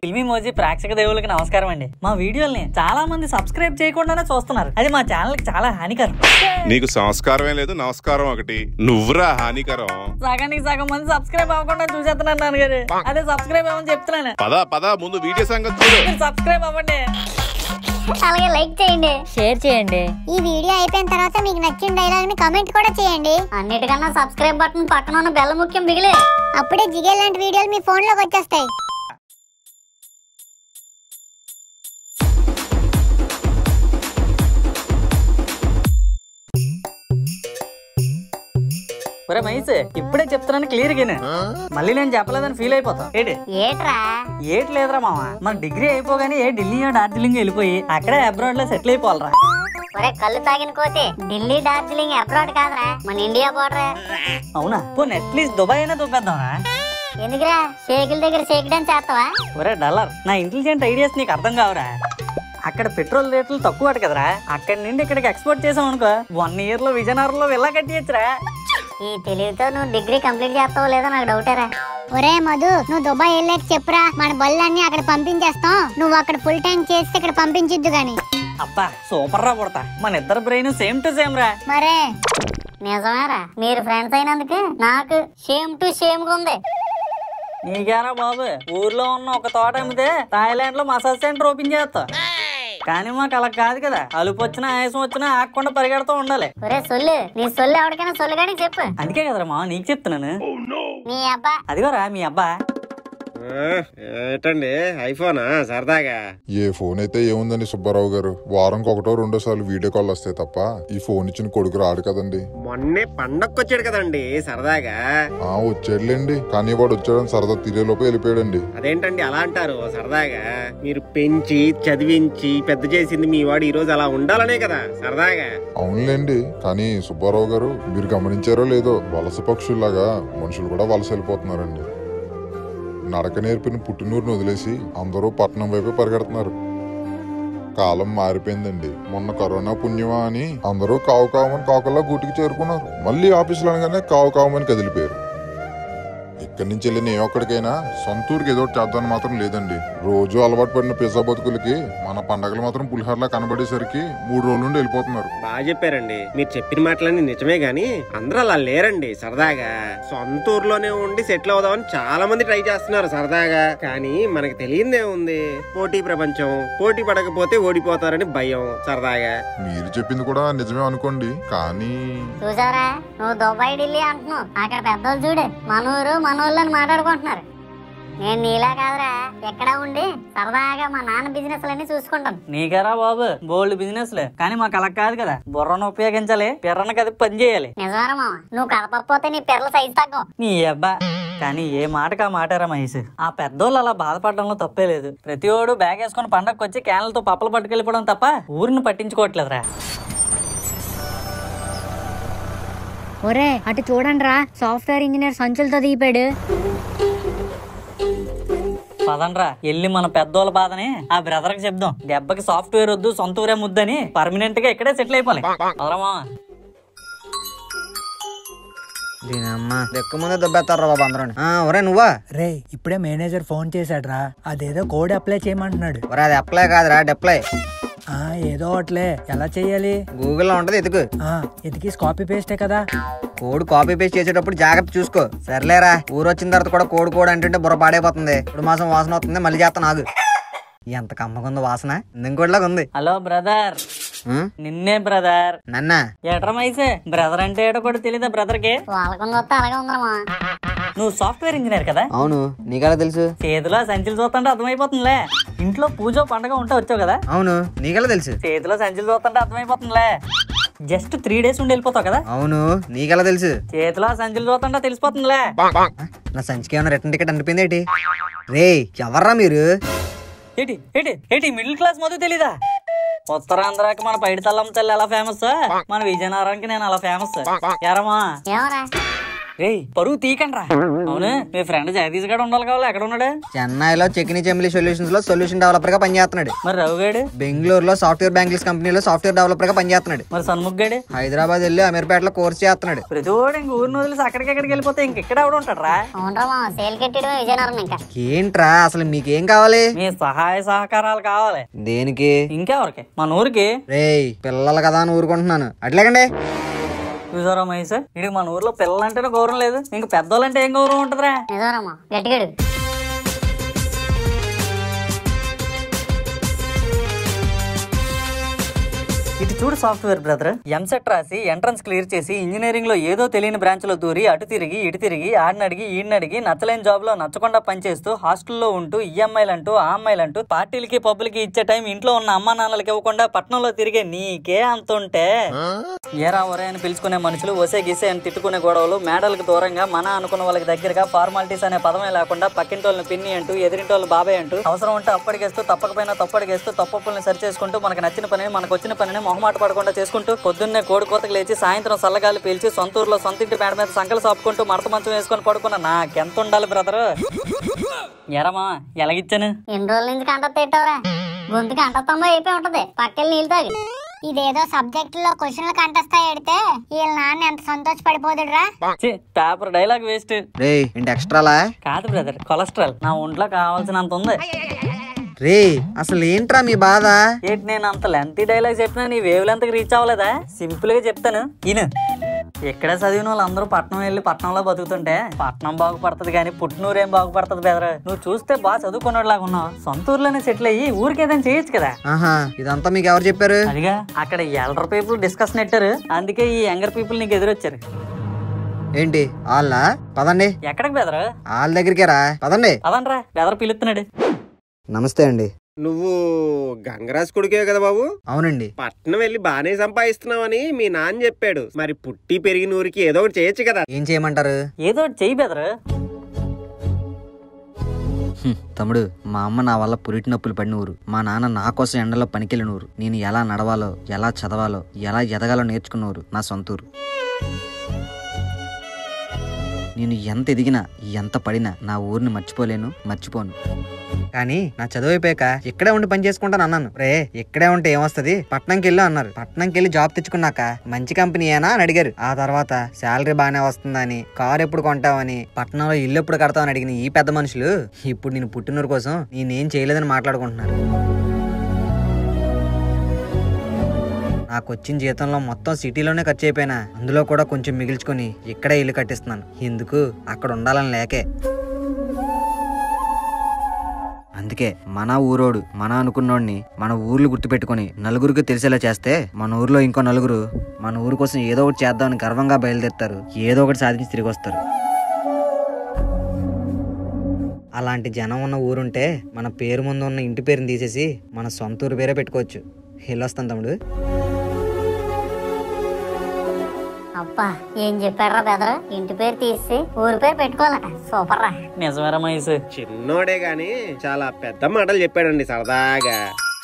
ఫిల్మీ మోజీ ప్రేక్షక దేవులకి నమస్కారం అండి మా వీడియోల్ని చాలా మంది సబ్స్క్రైబ్ చేయకుండానే చూస్తున్నారు అది మా ఛానల్ కి చాలా హానికరం నీకు సంస్కారమే లేదు నమస్కారం ఒకటి నువ్వురా హానికరం సగానికి సగం మంది సబ్స్క్రైబ్ అవ్వకుండా చూసేస్తున్నాను నాన్నగారు అదే సబ్స్క్రైబ్ అవ్వని చెప్తున్నాను పద పద ముందు వీడియో సంగతి చూడు మీరు సబ్స్క్రైబ్ అవ్వండి అలాగే లైక్ చేయండి షేర్ చేయండి ఈ వీడియో అయిపోయిన తర్వాత మీకు నచ్చిన డైలాగ్ ని కామెంట్ కూడా చేయండి అన్నిటికన్నా సబ్స్క్రైబ్ బటన్ పక్కన ఉన్న బెల్ల ముఖ్యం బిగిలే అప్పుడే జిగే లాంటి వీడియోలు మీ ఫోన్ లోకి వచ్చేస్తాయి ఒరే మైస్ ఇప్పుడే చెప్తున్నాను క్లియర్ గా మళ్ళీ నేను చెప్పలేదని ఫీల్ అయిపోతాం ఏంటి ఏట్రా ఏటి లేదురా మామ మన డిగ్రీ అయిపోగానే ఏ ఢిల్లీయో డార్జిలింగ్ వెళ్ళిపోయి అక్కడే అబ్రాడ్ లో సెటిల్ అయిపోవాలరా ఒరే కళ్ళు తాగిన కోతే ఢిల్లీ డార్జిలింగ్ అబ్రాడ్ కాదురా మన ఇండియా బోర్డర్ అవునా పోనీ అట్లీస్ట్ దుబాయ్ అయినా చూపేద్దాంరా ఎందుకురా షేకుల దగ్గర షేక్ డాన్స్ చేస్తావా ఒరే డల్లర్ నా ఇంటెలిజెంట్ ఐడియాస్ నీకు అర్థం కావురా అక్కడ పెట్రోల్ రేట్లు తక్కువ అట కదరా అక్కడి నుండి ఇక్కడికి ఎక్స్పోర్ట్ చేసాం అనుకో వన్ ఇయర్ లో విజయనగరంలో వెళ్ళా కట్టియచ్చురా ఈ తెలివితో నువ్వు డిగ్రీ కంప్లీట్ చేస్తావో లేదో నాకు డౌటేరా ఒరే మధు నువ్వు దుబాయ్ వెళ్ళాక చెప్పురా మన బళ్ళన్నీ అక్కడ పంపించేస్తాం నువ్వు అక్కడ ఫుల్ ట్యాంక్ చేసి ఇక్కడ పంపించిద్దు గాని అబ్బా సూపర్ రా పుడతా మన ఇద్దరు బ్రెయిన్ సేమ్ టు సేమ్ రా మరే నిజమేరా మీరు ఫ్రెండ్స్ అయినందుకు నాకు సేమ్ టు సేమ్ గా ఉంది నీకేరా బాబు ఊర్లో ఉన్న ఒక తోట అమ్మితే థాయిలాండ్ లో మసాజ్ సెంటర్ ఓపెన్ చేస్తా కానీ మాకు అలా కాదు కదా అలుపు వచ్చినా ఆయాసం వచ్చినా ఆగకుండా పరిగెడుతూ ఉండాలి ఒరే సొల్లు నీ సొల్లు ఎవరికైనా సొల్లుగానే చెప్పు అందుకే కదరా మా నీకు చెప్తున్నాను నీ అబ్బా అదిగోరా మీ అబ్బా ఆ, ఏటండి ఐఫోనా సరదాగా ఏ ఫోన్ అయితే ఏముందండి సుబ్బారావు గారు వారంకి ఒకటో రెండో సార్లు వీడియో కాల్ వస్తాయి తప్ప ఈ ఫోన్ ఇచ్చిన కొడుకు రాడు కదండి మొన్నే పండక్కొచ్చాడు కదండి సరదాగా ఆ వచ్చాడులేండి కానీ వాడు వచ్చాడని సరదా తీరేలోపు వెళ్ళిపోయాడండి అదేంటండి అలా అంటారు సరదాగా మీరు పెంచి చదివించి పెద్ద చేసింది మీ వాడు ఈ రోజు అలా ఉండాలనే కదా సరదాగా అవునులేండి కానీ సుబ్బారావు గారు మీరు గమనించారో లేదో వలస పక్షుల్లాగా మనుషులు కూడా వలస వెళ్ళిపోతున్నారండి నడక నేర్పిన పుట్టినూరుని వదిలేసి అందరూ పట్టణం వైపే పరిగెడుతున్నారు కాలం మారిపోయిందండి మొన్న కరోనా పుణ్యమా అని అందరూ కావు కావమని కాకుల్లా గూటికి చేరుకున్నారు మళ్ళీ ఆఫీసులు అనగానే కావు కావమని కదిలిపోయారు ఇక్కడి నుంచి వెళ్ళిన ఏ ఒక్కడికైనా సొంత ఊరికి ఏదో ఒకటి చేద్దామని మాత్రం లేదండి రోజు అలవాటు పడిన పిజ్జా బతుకులకి మన పండగలు మాత్రం పులిహోరలా కనబడేసరికి మూడు రోజుల నుండి వెళ్ళిపోతున్నారు బాగా చెప్పారండి మీరు చెప్పిన మాటలన్నీ నిజమే గాని అందరూ అలా లేరండి సరదాగా సొంత ఊర్లోనే ఉండి సెటిల్ అవుదామని చాలా మంది ట్రై చేస్తున్నారు సరదాగా కానీ మనకి తెలియందే ఉంది పోటీ ప్రపంచం పోటీ పడకపోతే ఓడిపోతారని భయం సరదాగా మీరు చెప్పింది కూడా నిజమే అనుకోండి కానీ చూసారా నువ్వు దుబాయ్ ఢిల్లీ అంటున్నావు అక్కడ పెద్దోళ్ళు చూడు మనూరు మనోళ్ళు అని మాట్లాడుకుంటున్నారు నేను నీలా కాదురా ఎక్కడ ఉండి సరదాగా మా నాన్న బిజినెస్ లన్నీ చూసుకుంటాను నీకేరా బాబు బోల్డ్ బిజినెస్ లే కానీ మాకు అలా కాదు కదా బుర్రను ఉపయోగించాలి పిర్రను కదిపి పని చేయాలి నిజమేరా మామ నువ్వు కదపకపోతే నీ పిల్లల సైజు తగ్గం నీ అబ్బా కానీ ఏ మాటకా మాటారా మహేష్ ఆ పెద్దోళ్ళు అలా బాధపడడంలో తప్పే లేదు ప్రతి ఓడు బ్యాగ్ వేసుకొని పండగకి వచ్చి క్యాన్లతో పప్పలు పట్టుకెళ్ళిపోవడం తప్ప ఊరిని పట్టించుకోవట్లేదురా ఒరే అటు చూడండి రా సాఫ్ట్వేర్ ఇంజనీర్ సంచులతో దీపాడు పదండ్రా ఎల్లి మన పెద్దోళ్ళ బాధని ఆ బ్రదర్ కి చెప్దాం దెబ్బకి సాఫ్ట్వేర్ వద్దు సొంత ఊరే ముద్దని పర్మనెంట్ గా ఇక్కడే సెటిల్ అయిపోవాలి పదరమా దీనమ్మా దెక్క ముందే దెబ్బేస్తారా బాబు అందరూ ఒరే నువ్వా రే ఇప్పుడే మేనేజర్ ఫోన్ చేశాడ్రా అదేదో కోడ్ అప్లై చేయమంటున్నాడు ఒరే అది అప్లై కాదురా డెప్లై ఆ ఏదో ఒకట్లే ఎలా చెయ్యాలి గూగుల్లో ఉంటది ఎతుకు ఆ ఎతికి కాపీ పేస్టే కదా కోడ్ కాపీ పేస్ట్ చేసేటప్పుడు జాగ్రత్త చూసుకో సర్లేరా ఊరు వచ్చిన తర్వాత కూడా కోడ్ కోడ్ అంటుంటే బుర్ర పాడైపోతుంది ఇప్పుడు మాసం వాసన వస్తుంది మళ్ళీ చేస్తా నాకు ఎంత కమ్మకుంది వాసన ఇంకోటిలాగా ఉంది హలో బ్రదర్ ఆ? నిన్నే బ్రదర్ నన్నా ఎట్రా మైసే బ్రదర్ అంటే ఏటో కూడా తెలీదా బ్రదర్ కి వాళ్ళకొని వస్తే అలాగే ఉందరా మామ నువ్వు సాఫ్ట్వేర్ ఇంజనీర్ కదా అవును నీకెలా తెలుసు చేతిలో సంచులు చూస్తుంటే అర్థమైపోతుందిలే ఇంట్లో పూజ పండగ ఉంటే వచ్చావు కదా అవును నీకెలా తెలుసు చేతిలో సంచులు చూస్తుంటే అర్థమైపోతుందిలే జస్ట్ త్రీ డేస్ ఉండి వెళ్ళిపోతావు కదా అవును నీకెలా తెలుసు చేతిలో సంచులు చూస్తుంటే తెలిసిపోతుందిలే నా సంచికి ఏమైనా రిటర్న్ టికెట్ అనిపింది ఏంటి రే ఎవర్రా మీరు ఏంటి ఏంటి ఏంటి మిడిల్ క్లాస్ మధు తెలీదా ఉత్తరాంధ్రాకి మన పైడి తల్లం తల్లి ఎలా ఫేమస్ మన విజయనగరానికి నేను అలా ఫేమస్ ఎరమా ఏమరా రేయ్ పరువు తీకండ్రా అవును మీ ఫ్రెండ్ జగదీష్ గారు ఉండాలి కావాలి ఎక్కడ ఉన్నాడు చెన్నైలో చెక్ని చెమ్మిలి సొల్యూషన్స్ లో సొల్యూషన్ డెవలపర్ గా పనిచేస్తున్నాడు మరి రవి గాడు బెంగళూరులో సాఫ్ట్వేర్ బ్యాంకింగ్స్ కంపెనీలో సాఫ్ట్వేర్ డెవలపర్ గా పనిచేస్తున్నాడు మరి సన్ముఖ్ గాడు హైదరాబాద్ వెళ్ళి అమీర్పేటలో కోర్స్ చేస్తున్నాడు ప్రతి ఓడు ఇంక ఊరిని వదిలేసి అక్కడికి ఎక్కడికి వెళ్ళిపోతే ఇంకెక్కడ ఎవడు ఉంటాడ్రా అవునరా మామ సేల్ కట్టడమే విజయనగరం ఇంకా ఏంట్రా అసలు మీకేం కావాలి మీ సహాయ సహకారాలు కావాలి దేనికి ఇంకెవరికి మన ఊరికి రేయ్ పిల్లలు కదా అని ఊరుకుంటున్నాను అట్లేకండి చూసారా మహేష్ ఇది మన ఊర్లో పిల్లలంటేనే గౌరవం లేదు ఇంక పెద్దోళ్ళంటే ఏం గౌరవం ఉంటుందిరా నిజమరమ్మా గట్టిగాడు ఇటు చూడు సాఫ్ట్వేర్ బ్రదర్ ఎంసెట్ రాసి ఎంట్రన్స్ క్లియర్ చేసి ఇంజనీరింగ్ లో ఏదో తెలియని బ్రాంచ్ లో దూరి అటు తిరిగి ఇటు తిరిగి ఆడినడిగి ఈడినడిగి నచ్చలేని జాబ్ లో నచ్చకుండా పనిచేస్తూ హాస్టల్లో ఉంటూ ఈఎంఐలు అంటూ ఆ అమ్మాయిలు అంటూ పార్టీలకి పబ్బులకి ఇచ్చే టైం ఇంట్లో ఉన్న అమ్మా నాన్నలకి ఇవ్వకుండా పట్టణంలో తిరిగే నీకే అంత ఉంటే ఏరా ఒరే అని పిలుచుకునే మనుషులు ఒసే గిసే అని తిట్టుకునే గొడవలు మేడలకు దూరంగా మన అనుకున్న వాళ్ళకి దగ్గరగా ఫార్మాలిటీస్ అనే పదమే లేకుండా పక్కింటి వాళ్ళని పిన్ని అంటూ ఎదిరింటి వాళ్ళు బాబాయ్ అంటూ అవసరం ఉంటే అప్పటికేస్తూ తప్పకపోయినా తప్పటికేస్తూ తప్పప్పుల్ని సరి చేసుకుంటూ మనకు నచ్చిన పని మనకు వచ్చిన పనిని మొహమాట పడకుండా చేసుకుంటూ పొద్దున్నే కోడి కోతకు లేచి సాయంత్రం సల్లగాలి పీల్చి సొంత ఊర్లో సొంత ఇంటి పేడ మీద సంకలు సాపుకుంటూ మడత మంచం వేసుకొని పడుకున్న నాకెంత ఉండాలి బ్రదర్ ఎరమా ఎలాగిచ్చాను ఎన్ని రోజుల నుంచి కంట తిట్టవరా గొంతుకి అంటస్తంభం అయిపోయి ఉంటది పక్కన నీళ్ళు తాగి ఇదేదో సబ్జెక్ట్ లో క్వశ్చన్లు కంటెస్తాయి ఎడితే వీళ్ళ నాన్న ఎంత సంతోషపడిపోదుడురా ఛీ, పేపర్ డైలాగ్ వేస్ట్ రేయ్ ఏంటి ఎక్స్ట్రాలా కాదు బ్రదర్ కొలెస్ట్రాల్ నా ఒంట్లో కావాల్సినంత ఉంది రే అసలు ఏంట్రా మీ బాధ ఏంటి నేను అంత లెంతీ డైలాగ్ చెప్పినా నీ వేవ్ లెంత్ రీచ్ అవ్వలేదా సింపుల్ గా చెప్తాను ఈయన ఎక్కడ చదివిన వాళ్ళందరూ పట్నం వెళ్ళి పట్నంలో బతుకుతుంటే పట్నం బాగుపడుతుంది కానీ పుట్టినూరు ఏం బాగుపడుతుంది బెదరు నువ్వు చూస్తే బాగా చదువుకున్నలాగా ఉన్నావు సొంత ఊర్లోనే సెటిల్ అయ్యి ఊరికి ఏదైనా చేయొచ్చు కదా ఆహా ఇదంతా మీకు ఎవరు చెప్పారు అదిగా అక్కడ ఎల్డర్ పీపుల్ డిస్కషన్ నెట్టారు అందుకే ఈ యంగర్ పీపుల్ నీకు ఎదురొచ్చారు ఏంటి వాళ్ళ పదండి ఎక్కడికి బెదరు వాళ్ళ దగ్గరికే రా పదండి అదనరా బెదర్ పిలుస్తున్నాడు నమస్తే అండి నువ్వు గంగరాజ్ కొడుకే కదా బాబు అవునండి పట్నం వెళ్ళి బానే సంపాదిస్తున్నావని మీ నాన్న చెప్పాడు మరి పుట్టి పెరిగిన ఊరికి ఏదో ఒకటి చేయొచ్చు కదా ఏం చేయమంటారు ఏదో ఒకటి చెయ్యి బెదరు హ్మ్, తమ్ముడు మా అమ్మ నా వల్ల పురిటి నొప్పులు పడిన ఊరు మా నాన్న నా కోసం ఎండలో పనికెళ్ళిన ఊరు నేను ఎలా నడవాలో ఎలా చదవాలో ఎలా ఎదగాలో నేర్చుకున్న ఊరు నా సొంత ఊరు నేను ఎంత ఎదిగినా ఎంత పడినా నా ఊరిని మర్చిపోలేను మర్చిపోను కానీ నా చదువు అయిపోయాక ఇక్కడే ఉండి పని చేసుకుంటాను అన్నాను రే ఇక్కడే ఉంటే ఏమొస్తుంది పట్నంకి వెళ్ళు అన్నారు పట్నంకి వెళ్ళి జాబ్ తెచ్చుకున్నాక మంచి కంపెనీ ఏనా అని అడిగారు ఆ తర్వాత శాలరీ బాగానే వస్తుందని కారు ఎప్పుడు కొంటావని పట్నంలో ఇల్లు ఎప్పుడు కడతావని అడిగిన ఈ పెద్ద మనుషులు ఇప్పుడు నేను పుట్టినూరు కోసం నేనేం చేయలేదని మాట్లాడుకుంటున్నారు నాకు వచ్చిన జీతంలో మొత్తం సిటీలోనే ఖర్చు అయిపోయినా అందులో కూడా కొంచెం మిగిల్చుకొని ఇక్కడే ఇల్లు కట్టిస్తున్నాను ఎందుకు అక్కడ ఉండాలని లేకే అందుకే మన ఊరోడు మన అనుకున్నోడిని మన ఊర్లు గుర్తుపెట్టుకొని నలుగురికి తెలిసేలా చేస్తే మన ఊర్లో ఇంకో నలుగురు మన ఊరు కోసం ఏదో ఒకటి చేద్దామని గర్వంగా బయలుదేరుతారు ఏదో ఒకటి సాధించి తిరిగి వస్తారు అలాంటి జనం ఉన్న ఊరుంటే మన పేరు ముందు ఉన్న ఇంటి పేరుని తీసేసి మన సొంత ఊరు పేరే పెట్టుకోవచ్చు వెళ్ళొస్తాను తమ్ముడు అబ్బా ఏం చెప్పారా బెదరు ఇంటి పేరు తీసి ఊరి పేరు పెట్టుకోవాలట సూపర్ రా నిజమేరా మహేష్ చిన్నోడే గాని చాలా పెద్ద మాటలు చెప్పాడండి సరదాగా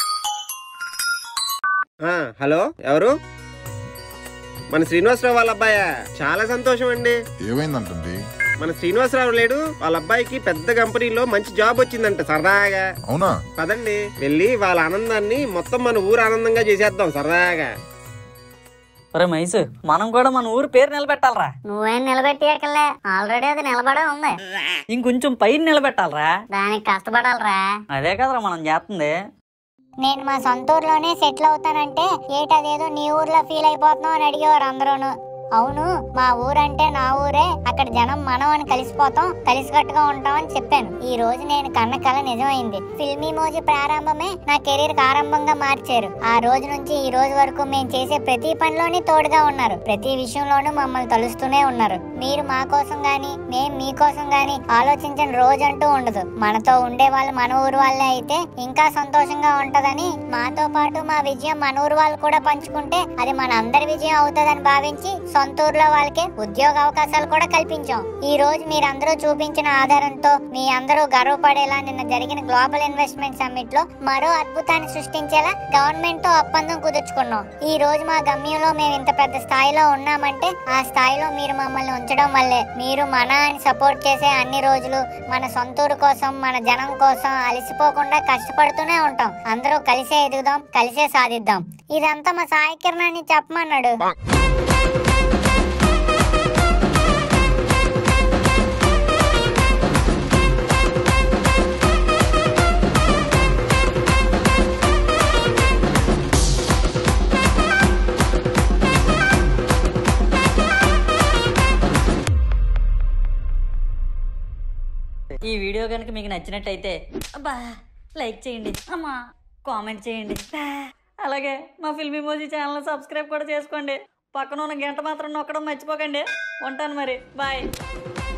ఆ, హలో ఎవరు మన శ్రీనివాసరావు వాళ్ళ అబ్బాయా చాలా సంతోషం అండి ఏమైందంటండి మన శ్రీనివాసరావు లేడు వాళ్ళ అబ్బాయికి పెద్ద కంపెనీలో మంచి జాబ్ వచ్చిందంట సరదాగా అవునా పదండి వెళ్ళి వాళ్ళ ఆనందాన్ని మొత్తం మన ఊరు ఆనందంగా చేసేద్దాం సరదాగా ఒరే మహేష్ మనం కూడా మన ఊరు పేరు నిలబెట్టాలరా నువ్వేం నిలబెట్టియకలే ఆల్రెడీ అది నిలబడే ఉంది ఇంకొంచెం పైన నిలబెట్టాలరా దానికి కష్టపడాలరా అదే కదరా మనం చేస్తుంది నేను మా సొంత ఊర్లోనే సెటిల్ అవుతానంటే ఏటదేదో నీ ఊర్లో ఫీల్ అయిపోతున్నావు అని అడిగేవారు అందరూను అవును మా ఊరంటే నా ఊరే అక్కడ జనం మనం అని కలిసిపోతాం కలిసికట్టుగా ఉంటాం అని చెప్పాను ఈ రోజు నేను కన్న కల నిజమైంది ఫిల్మీ మోజీ ప్రారంభమే నా కెరీర్ ఆరంభంగా మార్చారు ఆ రోజు నుంచి ఈ రోజు వరకు మేము చేసే ప్రతి పనిలోని తోడుగా ఉన్నారు ప్రతి విషయంలోనూ మమ్మల్ని తలుస్తూనే ఉన్నారు మీరు మా కోసం గాని మేం మీకోసం గాని ఆలోచించని రోజు అంటూ ఉండదు మనతో ఉండే వాళ్ళు మన ఊరు వాళ్ళే అయితే ఇంకా సంతోషంగా ఉంటదని మాతో పాటు మా విజయం మన ఊరు వాళ్ళు కూడా పంచుకుంటే అది మన అందరి విజయం అవుతుందని భావించి సొంత ఊర్లో వాళ్ళకి ఉద్యోగ అవకాశాలు కూడా కల్పించాం ఈ రోజు మీరందరూ చూపించిన ఆధారంతో మీ అందరూ గర్వపడేలా నిన్న జరిగిన గ్లోబల్ ఇన్వెస్ట్మెంట్ సమ్మిట్ లో మరో అద్భుతాన్ని సృష్టించేలా గవర్నమెంట్ తో ఒప్పందం కుదుర్చుకున్నాం ఈ రోజు మా గమ్యంలో మేము ఇంత పెద్ద స్థాయిలో ఉన్నామంటే ఆ స్థాయిలో మీరు మమ్మల్ని ఉంచడం వల్లే మీరు మన అని సపోర్ట్ చేసే అన్ని రోజులు మన సొంతూరు కోసం మన జనం కోసం అలసిపోకుండా కష్టపడుతూనే ఉంటాం అందరూ కలిసే ఎదుగుదాం కలిసే సాధిద్దాం ఇదంతా మా సాయి కిరణాన్ని చెప్పమన్నాడు ఈ వీడియో కనుక మీకు నచ్చినట్టయితే అబ్బా లైక్ చేయండి అమ్మా కామెంట్ చేయండి బా. అలాగే మా ఫిల్మీ మోజీ ఛానల్ సబ్స్క్రైబ్ కూడా చేసుకోండి పక్కన ఉన్న గంట మాత్రం నొక్కడం మర్చిపోకండి ఉంటాను మరి బాయ్